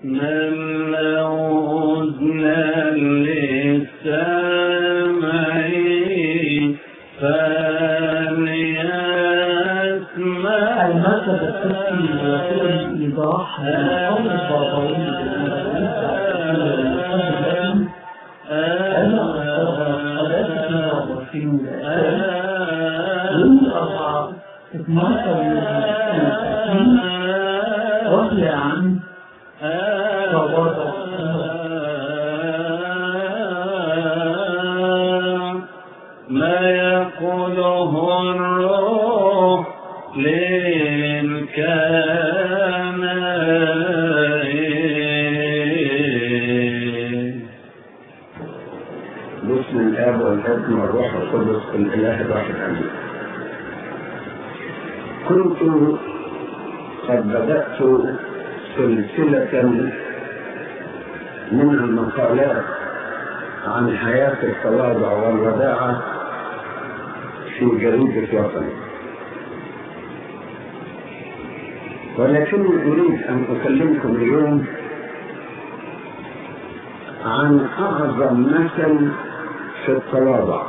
من له أذنان للسامع فليسمع المركز الطبي يقول إيضاح للقول البابوي أن الصلاة في يوم الأربعاء 12 يوم رضي عن ما يقوله الروح للكنائن باسم الاب والابن والروح القدس الاله الواحد امين كنت قد بدات سلسله من المقالات عن حياه التواضع والوداعه في جريده وطني ولكني اريد ان اكلمكم اليوم عن اعظم مثل في التواضع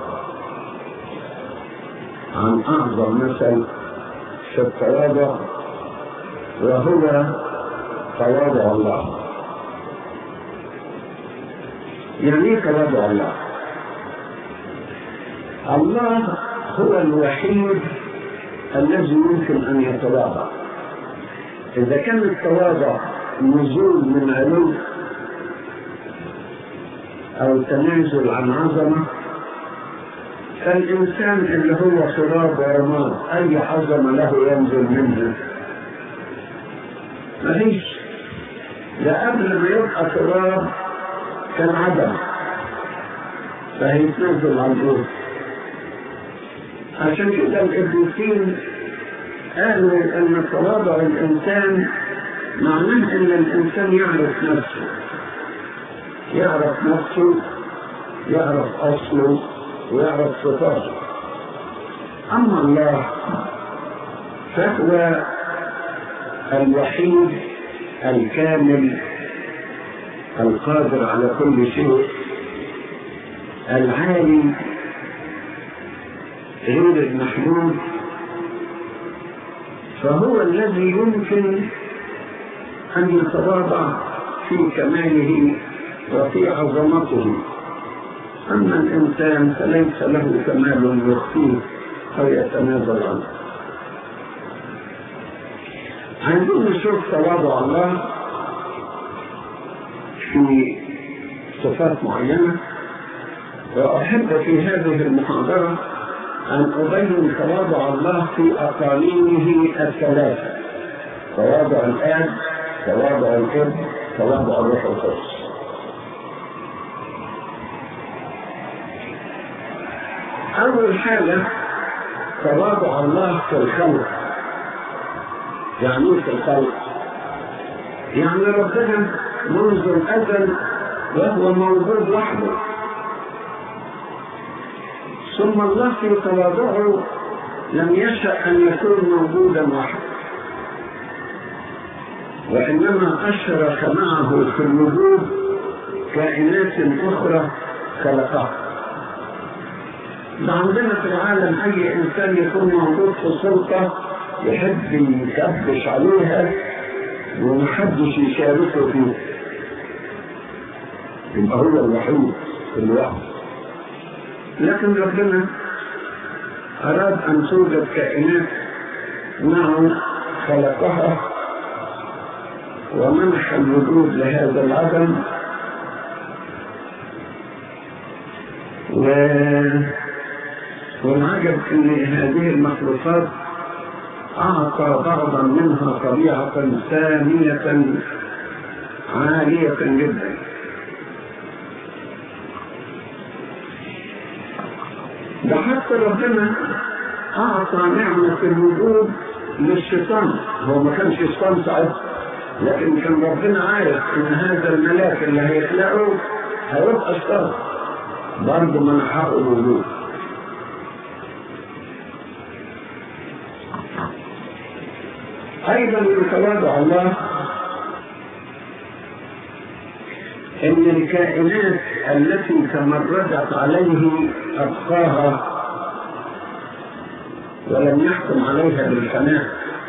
عن اعظم مثل في التواضع وهو تواضع الله يعني ايه تواضع الله الله هو الوحيد الذي يمكن ان يتواضع اذا كان التواضع نزول من علو او تنازل عن عظمه فالانسان اللي هو تراب ورماد اي عظمه له ينزل منها مفيش ده قبل ما يبقى تراب كان عدم فهيتنزل عن الارض عشان كده القديسين قالوا ان تواضع الانسان معناه ان الانسان يعرف نفسه يعرف نفسه يعرف اصله ويعرف صفاته اما الله فهو الوحيد الكامل القادر على كل شيء العالي غير المحدود فهو الذي يمكن ان يتواضع في كماله وفي عظمته أما الإنسان فليس له كمال يخفيه أو يتنازل عنه عندما نشوف تواضع الله في صفات معينة وأحب في هذه المحاضرة أن أبين تواضع الله في أقاليمه الثلاثة تواضع الآب تواضع الابن تواضع الروح القدس أول حاجة تواضع الله في الخلق يعني ايه في الخلق؟ يعني ربنا منذ الأزل وهو موجود وحده ثم الله في تواضعه لم يشأ أن يكون موجودا وحده وإنما أشرك معه في الوجود كائنات أخرى خلقها ده عندنا في العالم اي انسان يكون موجود في سلطه يحب يكبش عليها ومحدش يشاركه فيه يبقى هو الوحيد اللي وحده لكن ربنا اراد ان توجد كائنات معه خلقها ومنح الوجود لهذا العدم و والعجب ان هذه المخلوقات اعطى بعضا منها طبيعه ساميه عاليه جدا ده حتى ربنا اعطى نعمه الوجود للشيطان هو ما كانش شيطان ساعتها لكن كان ربنا عارف ان هذا الملاك اللي هيخلقه هيبقى شيطان برضه منحه الوجود ايضا من تواضع الله ان الكائنات التي تمردت عليه ابقاها ولم يحكم عليها بالفناء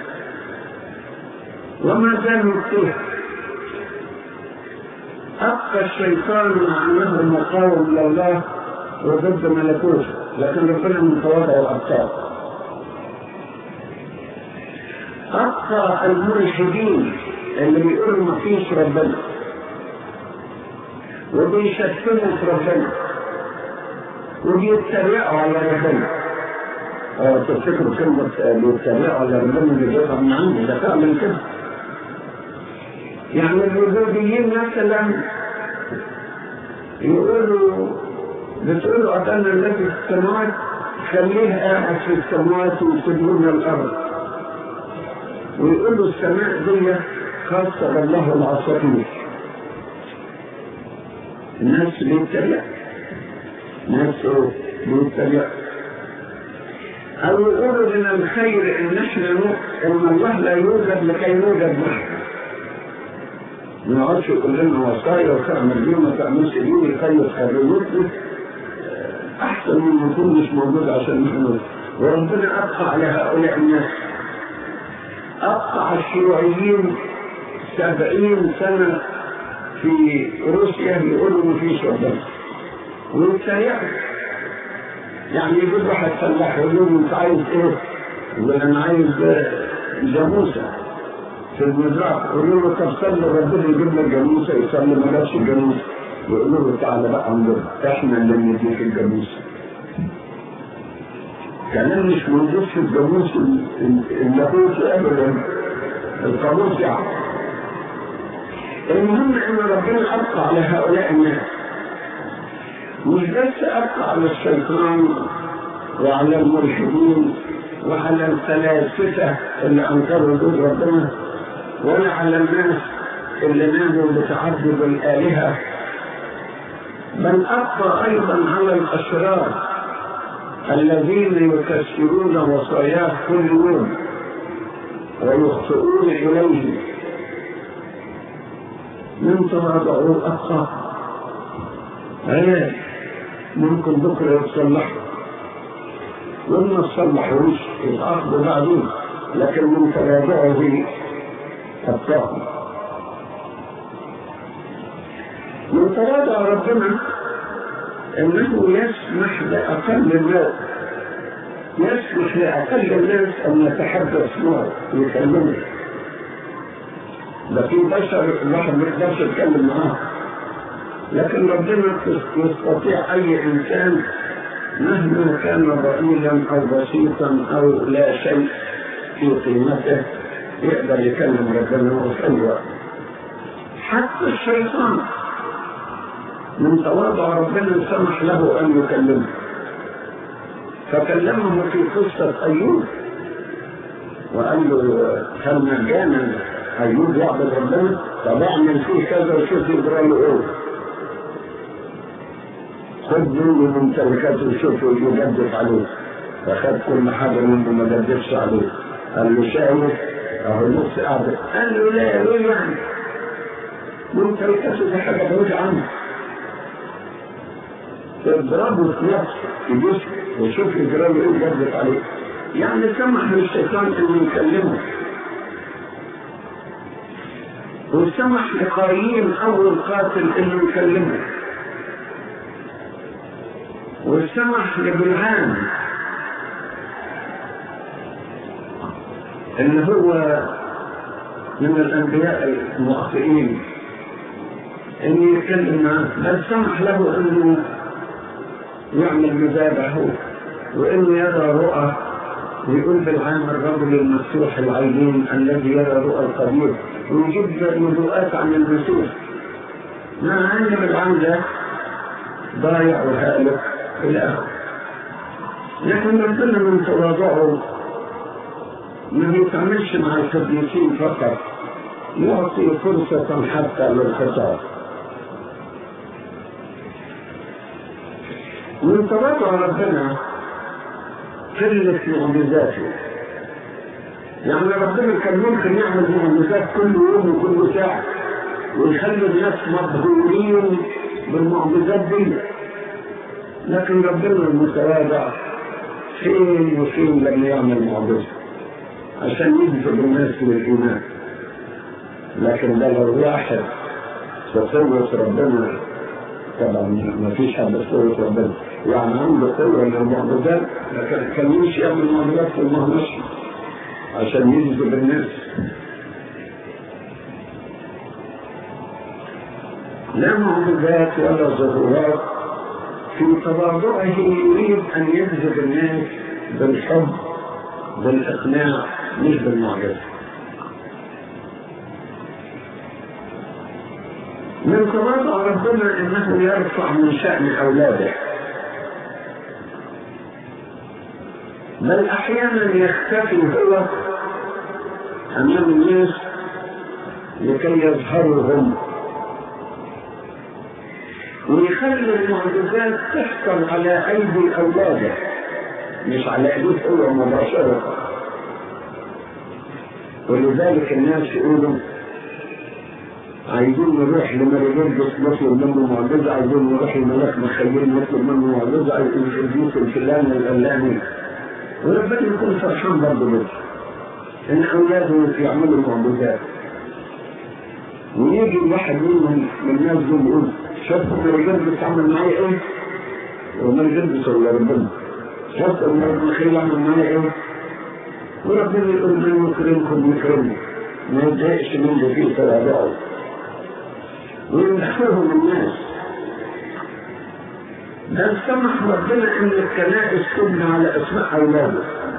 وما زال مفتوح أبقى الشيطان مع أنه مقاوم لله وضد ملكوته لكن ربنا من تواضع الأبطال أبقى الملحدين اللي بيقولوا ما فيش ربنا وبيشتموا في ربنا وبيتريقوا على ربنا اه تفتكروا كلمة بيتريقوا على ربنا اللي بيطلع من عندي ده فعلا كده يعني الوجوديين مثلا يقولوا بتقولوا أتانا الذي في السماوات خليه قاعد في السماوات ويسيبونا الأرض ويقولوا السماء دي خاصة بالله العصافير الناس بيتريق الناس بيتريق أو يقولوا من الخير إن احنا إن الله لا يوجد لكي نوجد نحن ما نقعدش كلنا وصايا وتعمل دي وما تعملش دي ويخيط حريتنا احسن من ما يكون مش موجود عشان نحن وربنا ابقى على هؤلاء الناس ابقى الشيوعيين سبعين سنة في روسيا يقولوا ما فيش ربنا ويتسيحوا يعني يجيب واحد فلاح يقول له انت عايز ايه؟ يقول انا عايز جاموسه في المزرعة يقولوا له طب صلي ربنا يجيب لك جاموسة يصلي ما جابش جاموسة يقولوا له تعالى بقى عندنا احنا اللي نديك الجاموسة كلام مش موجود في الجاموس اللاهوتي ابدا القاموس يعني المهم ان ربنا ابقى على هؤلاء الناس مش بس ابقى على الشيطان وعلى الملحدين وعلى الفلاسفه اللي انكروا وجود ربنا ولا على الناس اللي ناموا بتعبد الآلهة بل أبقى أيضا على الأشرار الذين يكسرون وصاياه كل يوم ويخطئون إليه من تواضعوا أبقى عيال ممكن بكرة يتصلحوا وما تصلحوش يتعاقبوا بعدين لكن من تواضعه الطاقم من تواضع ربنا انه يسمح لاقل الناس يسمح لاقل الناس ان يتحدث معه ويكلمه ده في بشر الواحد ما يقدرش يتكلم معاه لكن ربنا يستطيع اي انسان مهما كان ضئيلا او بسيطا او لا شيء في قيمته يقدر يكلم ربنا في اي وقت حتى الشيطان من تواضع ربنا سمح له ان يكلمه فكلمه في قصة أيوب وقال له هل مجانا أيوب يعبد ربنا طب اعمل فيه كذا وشوف يجرى له إيه خد منه ممتلكاته وشوف يجدف عليه فخد كل حاجة منه ما جدفش عليه قال له شايف اهو النص قاعد قال له لا ايه يعني ممتلكاته دي حاجة بعيدة عنه اضربه في نفسه في جسمه وشوف يجرى له ايه يجدف عليه يعني سمح للشيطان انه يكلمه وسمح لقايين اول قاتل انه يكلمه وسمح لبلعام ان هو من الانبياء المخطئين ان يتكلم معاه بل سمح له انه يعمل مذابحه وانه يرى رؤى ويقول بالعام الرجل المفتوح العينين الذي يرى رؤى القدير ويجيب نبوءات عن المسيح مع ان بالعام ده ضايع وهالك الى اخره لكن ربنا من تواضعه ما بيتعاملش مع القديسين فقط يعطي فرصة حتى للخطاب من تواضع ربنا قلة معجزاته يعني ربنا كان ممكن يعمل معجزات كل يوم وكل ساعة ويخلي الناس مبهورين بالمعجزات دي لكن ربنا المتواضع فين وفين لم يعمل معجزة عشان يجذب الناس للإيمان لكن ده لو واحد بقوة ربنا طبعا ما فيش حد بقوة ربنا يعني عنده قوة للمعجزات لكن كان يمشي يعمل معجزات في المهمشي عشان يجذب الناس لا معجزات ولا ظهورات في تواضعه يريد ان يجذب الناس بالحب بالاقناع مش بالمعجزه من تواضع ربنا انه يرفع من شان اولاده بل احيانا يختفي هو امام الناس لكي يظهروا هم ويخلي المعجزات تحصل على ايدي اولاده مش على ايديه هو مباشره ولذلك الناس يقولوا عايزين نروح لمريجرجس نطلب منه معجزة عايزين نروح لملاك مخيل نطلب منه معجزة عايزين الجيوش الفلاني الألاني وربنا يكون فرحان برضه بيه إن أولاده يعملوا معجزات ويجي واحد منهم من الناس دول يقول شفت مريجرجس عمل معايا إيه؟ ومريجرجس ولا ربنا شفت الملاك مخيل عمل معايا إيه؟ وربنا يقول من يكرمكم يكرمني ما يتضايقش من اللي فيه تواضعه ويمدحوهم الناس بل سمح ربنا ان الكنائس تبنى على اسماء اولاده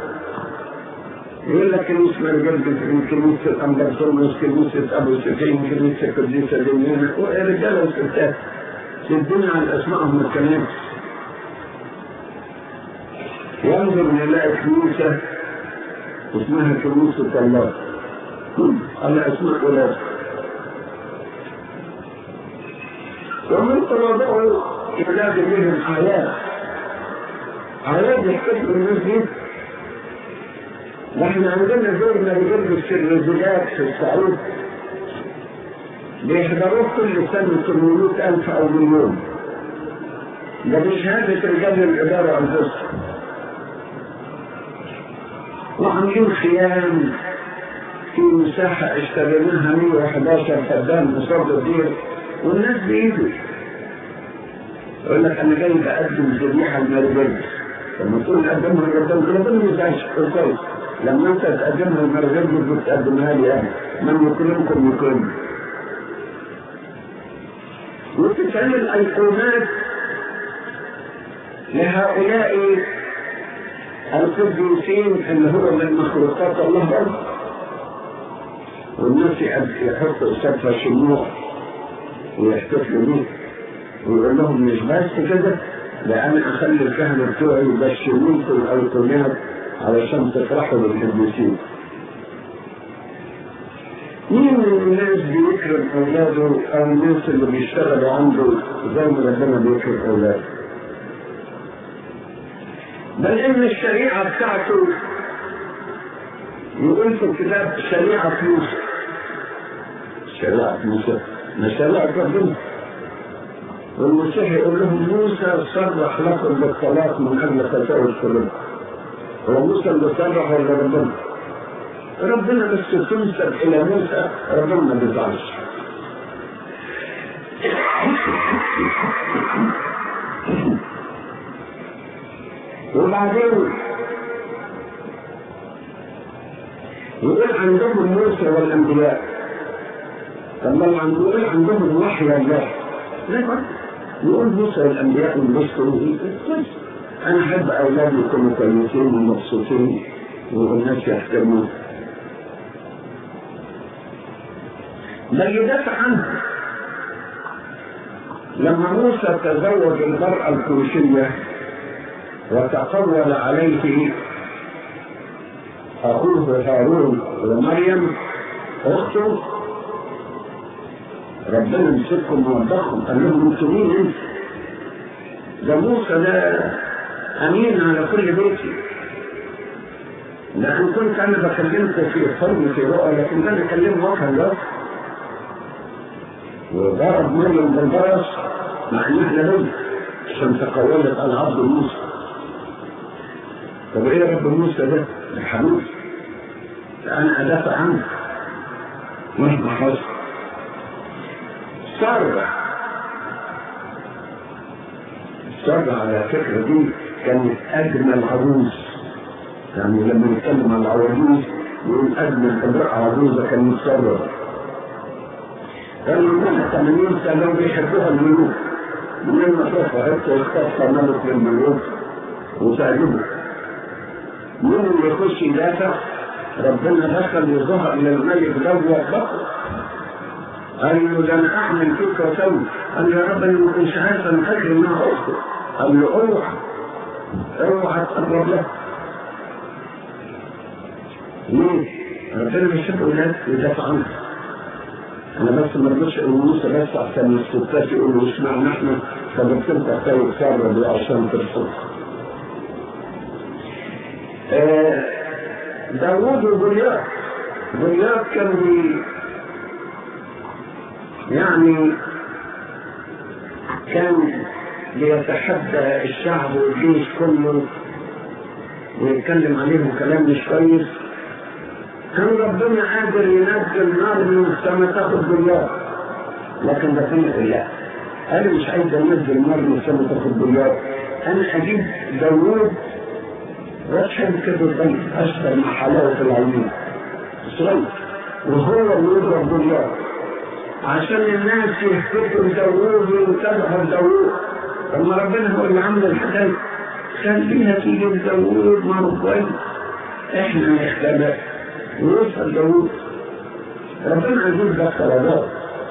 يقول لك كنيسة مرجل كنيسة الأمبرسونوس كنيسة أبو سفين كنيسة قديسة دينينا ورجالة وستات تدين على أسمائهم الكنائس ينظر يلاقي كنيسة اسمها كنيسة الله على أسماء أولاده ومن تواضعه ينادي بهم آيات آيات يحتفل الناس دي نحن عندنا زورنا بجرب السرزلات في الصعيد بيحضروه كل سنة 800 ألف أو مليون ده بشهادة رجال الإدارة أنفسهم وعاملين خيام في مساحة اشتريناها 111 فدان قصاد الدير والناس بيجوا يقول لك انا جاي بقدم ذبيحه لمرجلس لما تقول قدمها لربنا ربنا ما يزعلش كويس لما انت تقدمها لمرجلس بتقدمها لي انا من يكرمكم يكرمني وتتعمل ايقونات لهؤلاء القديسين اللي هو من مخلوقات الله برضه والناس يحطوا قصادها شموع ويحتفلوا بيه ويقول لهم مش بس كده ده انا اخلي الكهنة بتوعي يبشرونكم الايقونات علشان تفرحوا بالقديسين مين من الناس بيكرم اولاده او الناس اللي بيشتغلوا عنده زي ما ربنا بيكرم اولاده بل ان الشريعه بتاعته يقول في الكتاب شريعه موسى شريعه موسى ما شريعه ربنا والمسيح يقول لهم موسى صرح لكم بالطلاق من اجل خسائر القلوب هو موسى اللي صرح ولا ربنا؟ ربنا بس تنسب الى موسى ربنا ما بيزعلش وبعدين يقول عندهم موسى والانبياء طب ما يقول عندهم وحي الله لا يقول موسى والانبياء والرسل انا احب اولادي يكونوا كويسين ومبسوطين والناس يحترمون بل يدافع عنه لما موسى تزوج المرأة الكوشية وتقول عليه أخوه هارون ومريم أخته ربنا يمسكهم ويوضحهم قال لهم انتوا مين انت؟ ده موسى ده امين على كل بيتي لأن كنت أنا بكلمكم في حلم في رؤى لكن أنا بكلم واقع الله وضرب مريم بالبرص مع ان احنا بنت عشان تقولت على عبد موسى طب ايه يا رب موسى ده؟ يا حبيبي انا ادافع عنك مهما حصل سارة سارة على فكرة دي كانت أجمل عروس يعني لما نتكلم عن العواجيز يقول أجمل امرأة عروسة كانت سارة كانوا عندها 80 سنة وبيحبوها الملوك من ما تروح هيك يختار ملك للملوك وتعجبه مين اللي يخش يدافع ربنا دخل يظهر للملك دوت بكر قال له ده انا اعمل فيك واسوي قال له يا رب انا ما كنتش عارف انا فاكر انها اخته قال له اوعى اوعى تقرب لها ليه؟ ربنا بيحب اولاد يدافع عنها انا بس ما رضيتش اقول موسى بس عشان الستات يقولوا اشمعنى احنا فجبت لك تساوي ساره دي عشان ترسل آه داوود وجوليات جوليات كان بي يعني كان بيتحدى الشعب والجيش كله ويتكلم عليهم كلام مش كويس كان ربنا قادر ينزل نار من السماء تاخد جوليات لكن ده فين لا انا مش عايز انزل نار من السماء تاخد جوليات انا اجيب داوود رشم كده الضيف اشهر مع حلاوه العيون صغير وهو اللي يضرب جوليات عشان الناس يفتكروا داوود ويتابعوا داوود لما ربنا هو اللي عمل الحكايه خليها تيجي لداوود ما هو كويس احنا نختبر ويوصل داوود ربنا عزيز ده الصلوات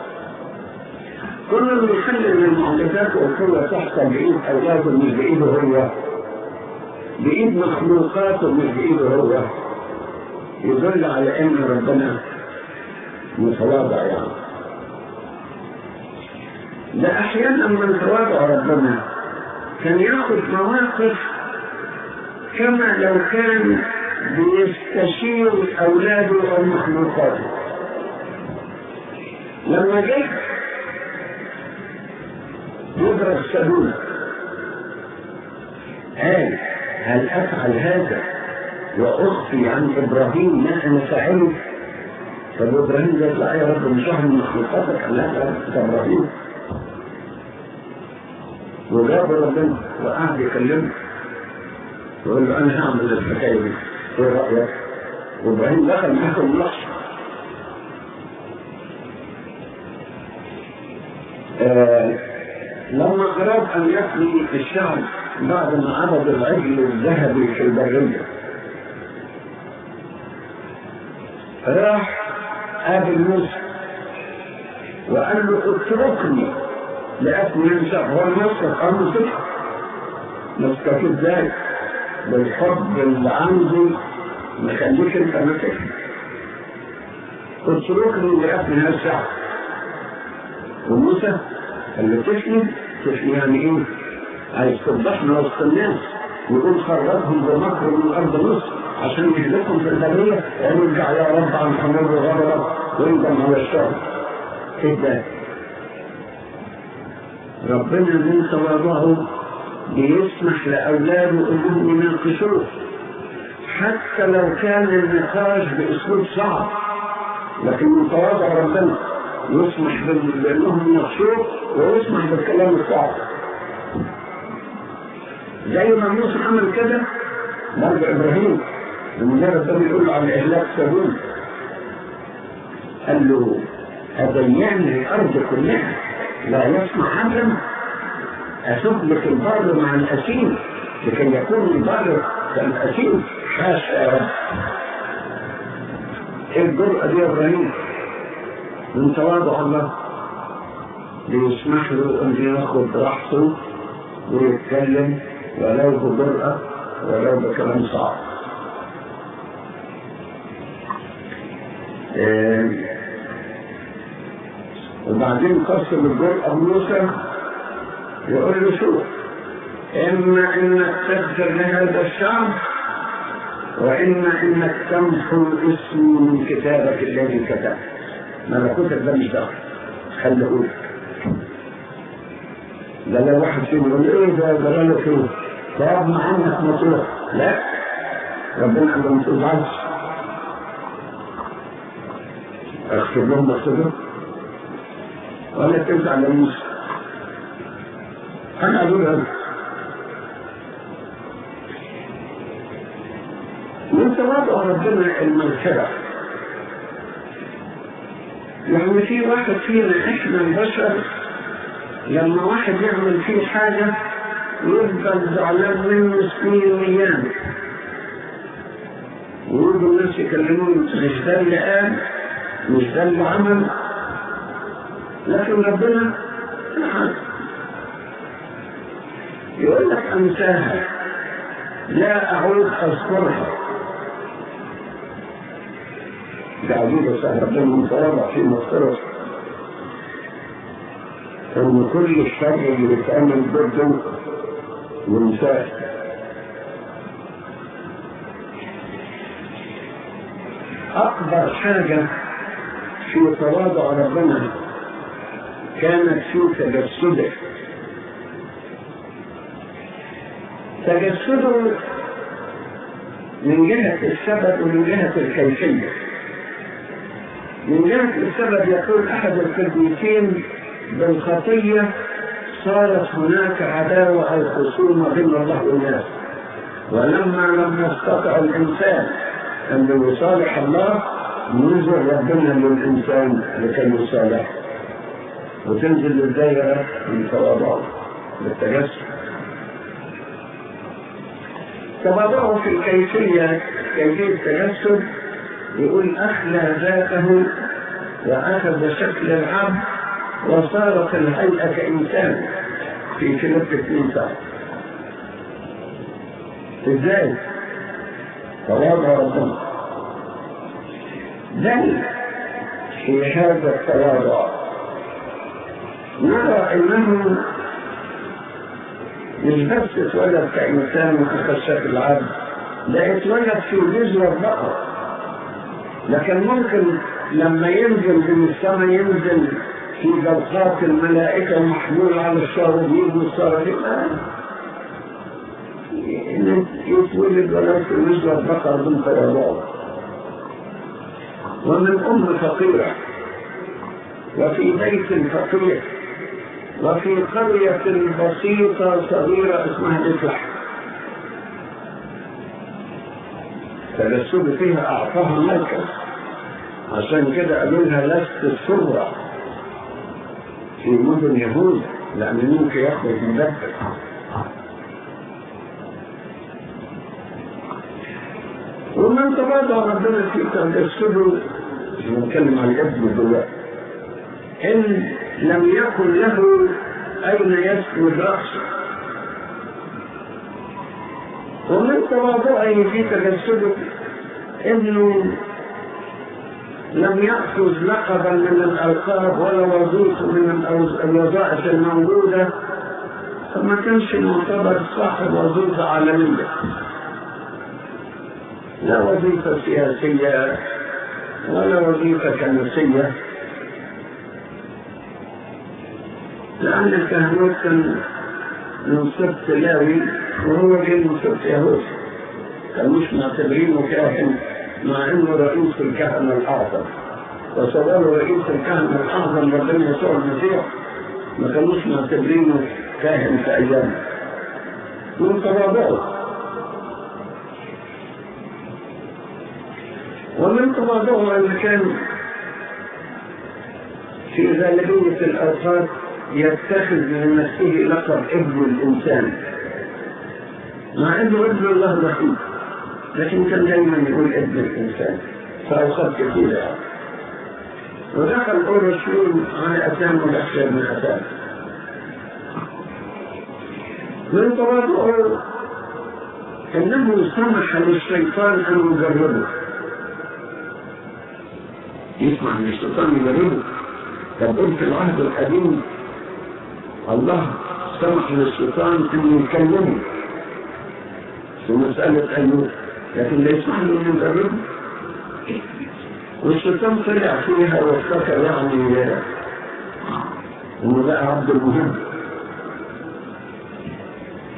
كل اللي يخلي ان المعجزات والقوه تحصل بايد اولاده مش بايده هو بايد مخلوقاته مش بايده هو يدل على ان ربنا متواضع يعني ده احيانا من تواضع ربنا كان ياخذ مواقف كما لو كان بيستشير اولاده او مخلوقاته لما جه يضرب سبيل قال هل افعل هذا واخفي عن ابراهيم ما انا فاعله طب ابراهيم قال لا يا رب مش واحد من مخلوقاتك لا لا ابراهيم وجاب ربنا وقعد يكلمه يقول له انا هعمل الحكايه دي ايه رايك؟ وابراهيم دخل معاكم اللحظه آه لما اراد ان يحمي الشعب بعد ما عبد العجل الذهبي في البريه راح قابل موسى وقال له اتركني لأكل ينسى هو المسكت أمر صدق مسكت ازاي بالحب اللي عندي مخليك انت ماسك اتركني لأكل هذا الشعب وموسى قال له تفني تفني يعني ايه؟ عايز تفضحنا وسط الناس ويقول خرجهم بمكر من ارض مصر عشان يهلكهم في البريه ويرجع يا رب عن حمر وغضبك ويندم على الشر ايه ده؟ ربنا من تواضعه بيسمح لاولاده انهم يناقشوه حتى لو كان النقاش باسلوب صعب لكن من تواضع ربنا يسمح بانهم يناقشوه ويسمح بالكلام الصعب زي ما موسى عمل كده برضه ابراهيم لما جاء ربنا يقول له على اهلاك سبيل قال له أضيعني الأرض كلها لا يسمع عدلا أسلك البر مع الأسير لكي يكون البر كالأسير حاشا يا رب ايه الجرأة دي يا إبراهيم من تواضع الله بيسمح له أن ياخد راحته ويتكلم ولو بجرأة ولو بكلام صعب إيه وبعدين قسم الجرأة موسى يقول له شوف إما إنك تغفر لهذا الشعب وإما إنك تمحو اسمي من كتابك الذي كتبت ملكوتك ده مش داخل خلي أقول ده لو واحد فيهم يقول ايه ده ده له فين؟ فرغم عنك ما تروح لا ربنا قال له ما تزعلش اغفر لهم اغفر ولا تزعل يا موسى انا اقول هذا من تواضع ربنا المغفرة يعني في واحد فينا احنا البشر لما واحد يعمل فيه حاجة يفضل زعلان منه سنين وايام ويجوا الناس يكلمون مش ده اللي قال مش ده اللي عمل لكن ربنا سبحانه يقول لك انساها لا اعود اذكرها ده عجيبة صح ربنا متواضع في مغفرته ان كل الشر اللي بيتعمل ضده ينساه اكبر حاجة في تواضع ربنا كانت في تجسده تجسده من جهة السبب ومن جهة الكيفية من جهة السبب يقول أحد القديسين بالخطية صارت هناك عداوة أو خصومة بين الله والناس ولما لم يستطع الإنسان أن يصالح الله نزل ربنا للإنسان لكي يصالحه وتنزل الدائرة من تواضعه بالتجسد تواضعه في الكيفية كيفية التجسد يقول أخلى ذاته وأخذ شكل العبد وصار في الهيئة كإنسان في فيلم اثنين ساعة إزاي؟ تواضع ربنا بل في هذا التواضع نرى انه مش بس اتولد كانسان واخذ شكل العبد ده اتولد في جزوة البقر لكن ممكن لما ينزل من السماء ينزل في جلقات الملائكة محمول على الشاربين والصارفين يتولد ولو في جزوة البقر من تواضعه ومن أم فقيرة وفي بيت فقير وفي قرية بسيطة صغيرة اسمها إفلح تجسد فيها أعطاها مركز عشان كده قالوا لها لست السرة في مدن يهود لأن ممكن يخرج مدبر ومن تواضع ربنا في تجسده نتكلم عن الابن دلوقتي ان لم يكن له اين يسجد راسه ومن تواضعه في تجسده انه لم يأخذ لقبا من الألقاب ولا وظيفة من الوظائف الموجودة فما كانش معتبر صاحب وظيفة عالمية لا وظيفة سياسية ولا وظيفة كنسية لأن الكهنوت كان من سبت لاوي وهو جاي من سبت يهود كان مش معتبرينه كاهن مع انه رئيس الكهنة الأعظم وصوروا رئيس الكهنة الأعظم ربنا يسوع المسيح ما كانوش معتبرينه كاهن في أيامه من تواضعه ومن تواضعه أن كان في غالبية الأوقات يتخذ من نفسه لقب ابن الإنسان مع أنه ابن الله الوحيد لكن كان دائما يقول ابن الإنسان في أوقات كثيرة يعني. ودخل أورشليم على أتام والأحساب من أتام من تواضعه أنه سمح للشيطان أن يجربه يسمع من الشيطان يجربه طب قلت في العهد القديم الله سمح للشيطان انه يكلمه في مسألة أيوب لكن لا يسمح له انه يجربه والشيطان طلع فيها وافتكر يعني انه بقى عبد المهم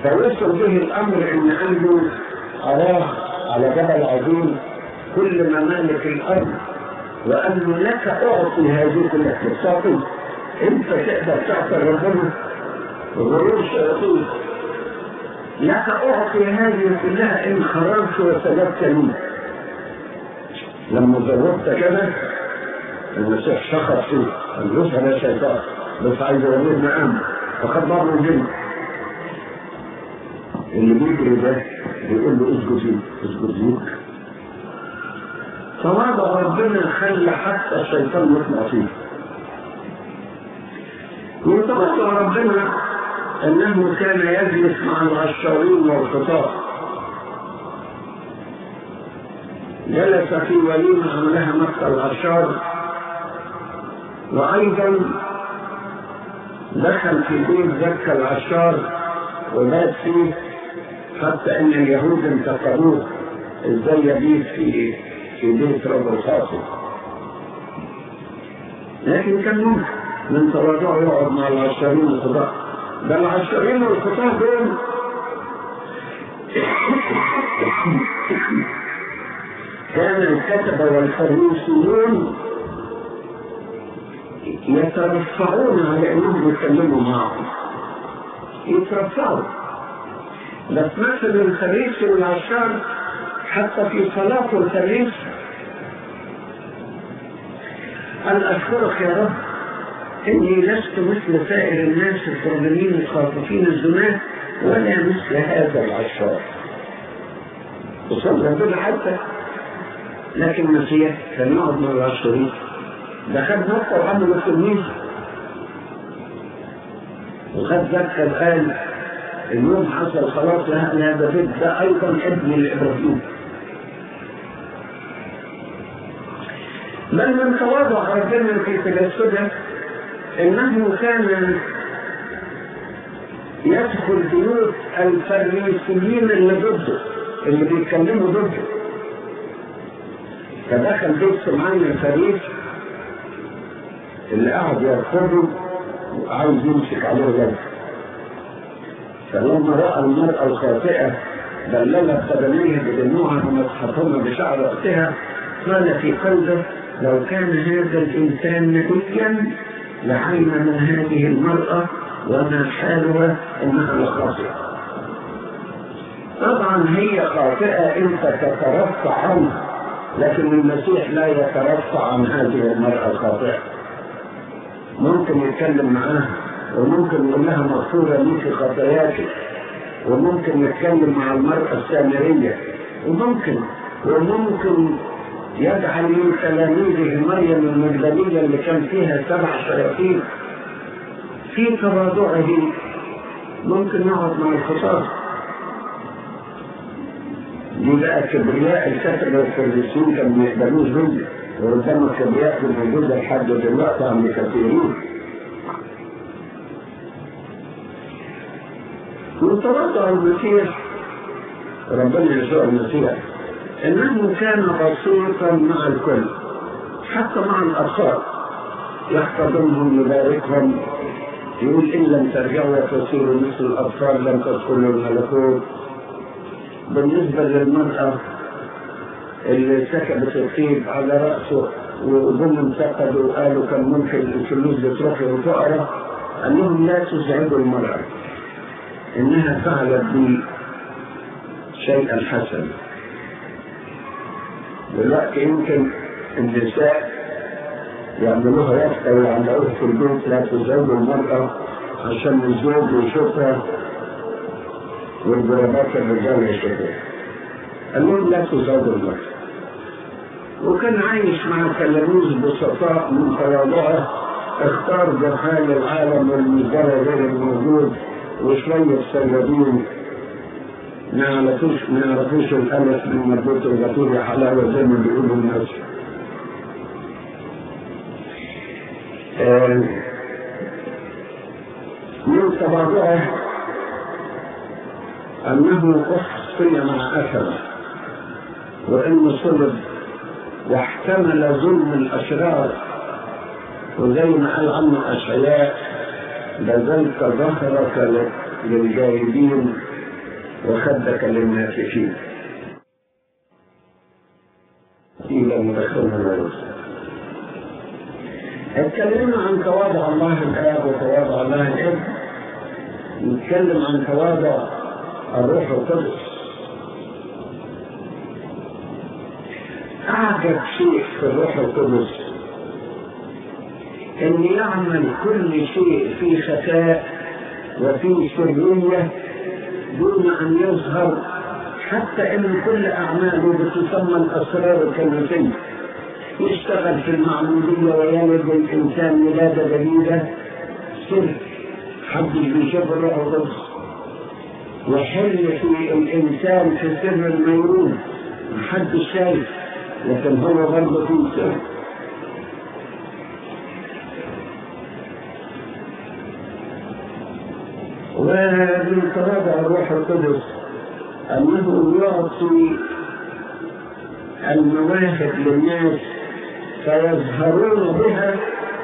فوصل به الامر ان عنده اراه على جبل عظيم كل ممالك الارض وقال له لك اعطي هذه كلها تعطي انت تقدر تعطي ربنا غرور شياطين لك اعطي هذه كلها ان خرجت وسجدت لي لما جربت كده المسيح شخص فيه قال له يا شيطان بس عايز يورينا امن فخد بعض الجن اللي بيجري ده بيقول له اسجد لي اسجد لي تواضع ربنا خلى حتى الشيطان يطلع فيه من تواضع ربنا انه كان يجلس مع العشارين والخطاة جلس في وليمة عملها مكة العشار وأيضا دخل في بيت زكى العشار وبات فيه حتى ان اليهود انتقدوه ازاي يبيت في في بيت رجل خاص لكن كان ممكن من تواضعه يقعد مع العشرين الخطاة ده العشرين الخطاة دول كان الكتبة والفريسيون يترفعون على انهم يتكلموا معهم يترفعوا بس مثل الخريف والعشار حتى في صلاة الخريف أن أشكرك يا رب إني لست مثل سائر الناس الظالمين الخاطفين الزناة ولا مثل هذا العشار وصل ربنا حتى لكن المسيح كان يقعد مع العشرين ده خد نفسه وعمل التلميذ وخد زكا قال اليوم حصل خلاص هذا بيت ده ايضا ابن لابراهيم بل من تواضع ربنا في تجسده انه كان يدخل بيوت الفريسيين اللي ضده اللي بيتكلموا ضده فدخل بيت سمعان الفريس اللي قاعد يرفضه وعاوز يمسك عليه يده فلما راى المراه الخاطئه دللت قدميه بدموعها ومسحتهما بشعر راسها قال في قلبه لو كان هذا الانسان نبيا لعلم من هذه المراه وما حالها انها لخاطئه طبعا هي خاطئه انت تترفع عنها لكن المسيح لا يترفع عن هذه المراه الخاطئه ممكن يتكلم معاها وممكن يقول لها مغفورة ليك خطاياك وممكن يتكلم مع المرأة السامرية وممكن وممكن يجعل من تلاميذه مريم المجدلية اللي كان فيها سبع شياطين في تواضعه ممكن يقعد مع الخطاب دي بقى كبرياء الكتبة والفريسيين كانوا ما يقبلوش منه وربما الكبرياء دي موجودة لحد دلوقتي عند كثيرين وتواضع المسيح ربنا يسوع المسيح انه كان بسيطا مع الكل حتى مع الاطفال يحتضنهم يباركهم يقول ان لم ترجعوا وتصيروا مثل الاطفال لم تدخلوا الملكوت بالنسبه للمراه اللي سكبت الطيب على راسه وجم انتقدوا وقالوا كان ممكن الفلوس دي تروح للفقراء قال لهم لا تزعجوا المراه انها فعلت بي شيئا حسنا دلوقتي يمكن النساء يعملوها يافطة ويعلقوها في البيت لا تزوج المرأة عشان الزوج يشوفها والجرابات الرجال يشوفوها قال لهم لا تزوج المرأة وكان عايش مع تلاميذ بسطاء من تواضعه اختار جهال العالم والمزدرى غير الموجود وشوية سلابين ما يعرفوش ما يعرفوش الألف من مربوط الغفور حلاوة زي ما بيقولوا الناس آه من تواضعه أنه أحصي مع أثره وإنه صلب واحتمل ظلم الأشرار وزي ما قال عنه أشعياء بذلك ظهرك للجاهدين وخدك للناسفين إلى مدخلنا الوزن اتكلمنا عن تواضع الله الآب وتواضع الله الابن نتكلم عن تواضع الروح القدس أعجب شيء في الروح القدس أن يعمل كل شيء في خفاء وفي سرية دون أن يظهر حتى أن كل أعماله بتسمى الأسرار الكنسية يشتغل في المعمودية ويلد الإنسان ولادة جديدة سر حد بيشوف الروح القدس وحل في الإنسان في سر الميرون محدش شايف لكن هو برضه في سر ومن تواضع الروح القدس أنه يعطي المواهب للناس فيظهرون بها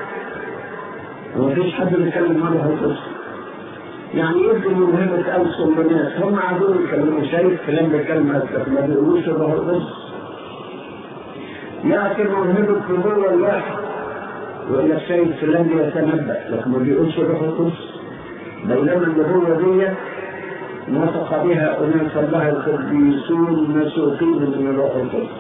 ومفيش حد بيتكلم عن الروح القدس يعني يدي موهبة ألسن للناس هم قاعدين يتكلموا شايف فلان بيتكلم أسلك ما بيقولوش الروح القدس يعطي موهبة نبوة الواحد يقول لك شايف فلان يتنبأ لكن ما بيقولش الروح القدس بينما النبوة دي نطق بها أناس الله القديسون مسوقين من الروح القدس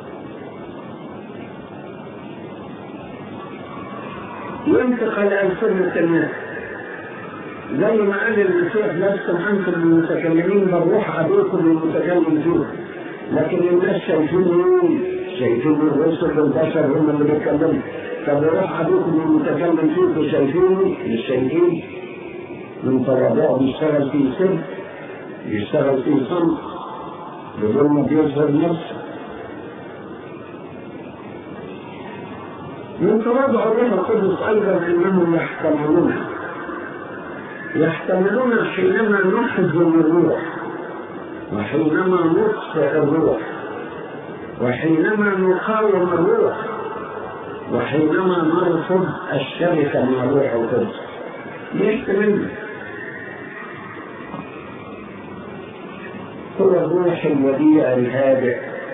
ينتقل ألسنة الناس زي ما قال المسيح لستم أنتم المتكلمين بل روح أبوكم المتكلم فيه لكن الناس شايفين مين؟ شايفين الرسل البشر هم اللي بيتكلموا طب روح أبوكم المتكلم فيه شايفينه مش شايفين من تواضعه بيشتغل في سر يشتغل في صمت بدون ما بيظهر نفسه من تواضع الروح القدس ايضا انهم يحتملون يحتملون حينما نحزن الروح وحينما نطفئ الروح وحينما نقاوم الروح وحينما نرفض الشركه مع الروح القدس يحتملنا هو الروح الوديع الهادئ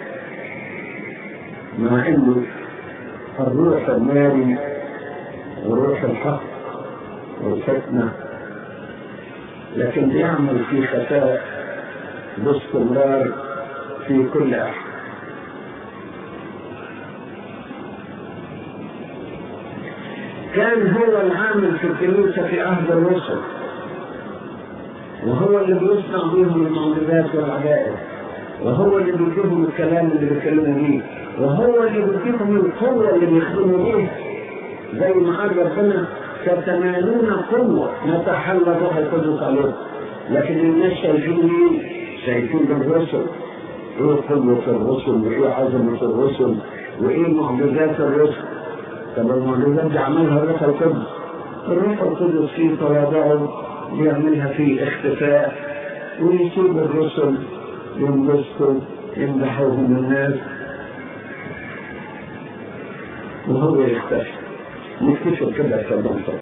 مع انه الروح الناري وروح الحق والحكمة لكن بيعمل في خفاء باستمرار في كل أحد كان هو العامل في الكنيسة في عهد الرسل وهو اللي بيصنع بيهم المعجزات والعجائب وهو اللي بيديهم الكلام اللي بيتكلموا بيه وهو اللي بيديهم القوة اللي بيخدموا بيها زي ما قال ربنا ستنالون قوة نتحلى روح القدس عليكم لكن الناس شايفين مين؟ شايفين الرسل ايه قوة الرسل وايه عظمة الرسل وايه معجزات الرسل طب المعجزات دي عملها الروح القدس الروح القدس في تواضعه بيعملها في اختفاء ويسيب الرسل ينبسطوا يمدحوهم الناس وهو يختفي نكتشف كده في المنطقة